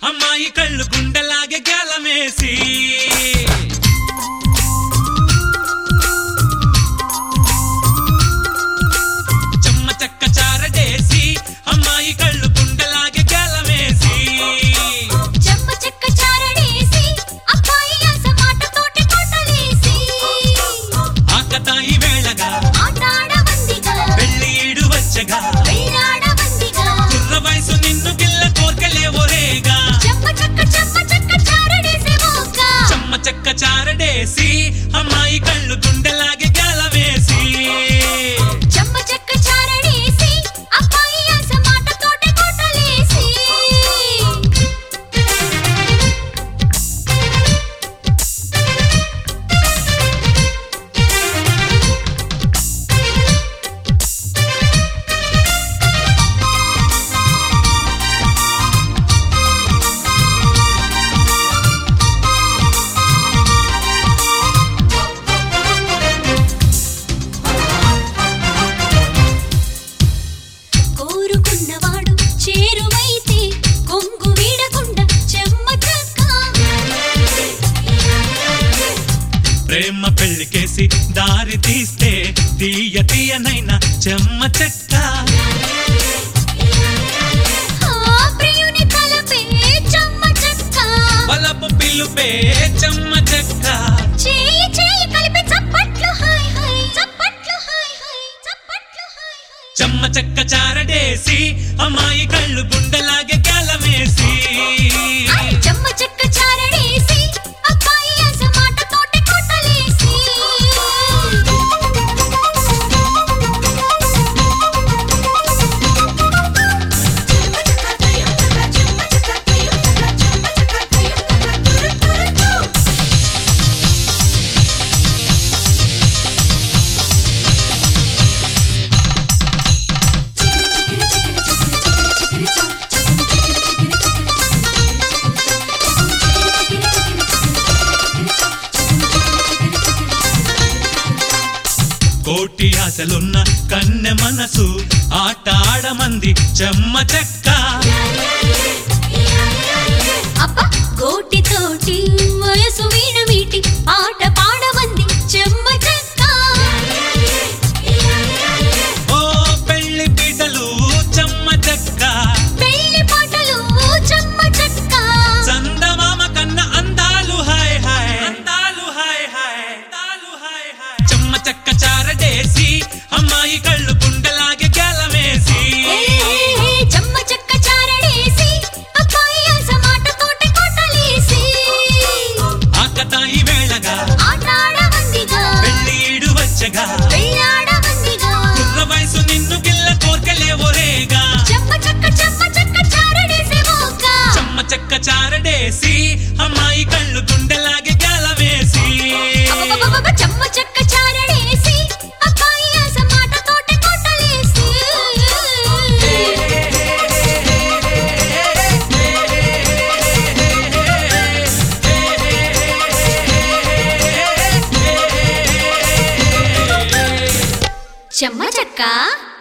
అమ్మాయి కళ్ళు గుండెలాగే గేలమేసి చెమ్మ చెక్క చారడేసి అమ్మాయి కళ్ళు గుండెలాగే గేలమేసి చెమ్మ చెక్క చారడేసి అబ్బాయి ఆశ మాటతోటి కోటలేసి ఆకతాయి వేళగా ఆటాడవందిగా పెళ్లి ఈడు వచ్చగా వెళ్ళాడవందిగా కుర్ర వయసు నిన్ను గిల్ల కోర్కెలేవోరేగా చెమ్మ చెక్క చెమ్మ చెక్క చారడేసి మోక్క చెమ్మ చెక్క చారడేసి అమ్మాయి కళ్ళు గుండెలాగే గేలమేసి చెమ్మ చెక్క చారడేసి అబ్బాయి ఆశ మాటతోటి కోటలేసి కోరుకున్నవాడు చేరువైతే కొంగు వీడకుండా చెమ్మ చెక్క ప్రేమ పెళ్లికేసి దారి తీస్తే తీయ తీయనైనా చెమ్మ చెక్క ఆ ప్రియుని తలపే చెమ్మ చెక్క వలపు పిలుపే చెమ్మ చెక్క చేయి చేయి కలిపి చప్పట్లు హాయ్ హాయ్ చప్పట్లు హాయ్ హాయ్ చప్పట్లు హాయ్ హాయ్ చెమ్మ చెక్క చారడేసి అమ్మాయి కళ్ళు గుండెలాగే గేలమేసి ఐ చెమ్మ చెక్క చారడేసి అబ్బాయి ఆశ మాటతోటి కొట్టలేసి కోటి ఆశలున్న కన్నె మనసు ఆట ఆడమంది చెమ్మ చెక్క అబ్బ గోటి తోటి వయసు వీణ మీటి పాట పాడవంది చెమ్మ చెక్క ఓ పెళ్లి పీటలు చెమ్మ చెక్క పెళ్లి పాటలు చెమ్మ చెక్క చందమామ కన్న అందాలు హాయ్ హాయ్ అందాలు హాయ్ హాయ్ అందాలు హాయ్ హాయ్ చెమ్మ చెక్క చారడేసి అమ్మాయి కళ్ళు గుండెలాగే గేలమేసి ఏ, చెమ్మ చెక్క చారడేసి అబ్బాయి ఆశ మాటతోటి కొట్టలేసి ఆకతాయి వేళగా ఆటాడవందిగా పెళ్లి ఈడు వచ్చగా వెళ్ళాడవందిగా కుర్ర వయసు నిన్ను గిల్ల కోర్కెలేవోరేగా చెమ్మ చెక్క చెమ్మ చెక్క చారడేసి మోక్క చెమ్మ చెక్క చారడేసి అమ్మాయి కళ్ళు గుండెలాగే గేలమేసి అబ్బబ్బబ్బబ్బ చెమ్మ చెక్క చారడేసి అబ్బాయి ఆశ మాటతోటి కొట్టలేసి చెమ్మ చెక్క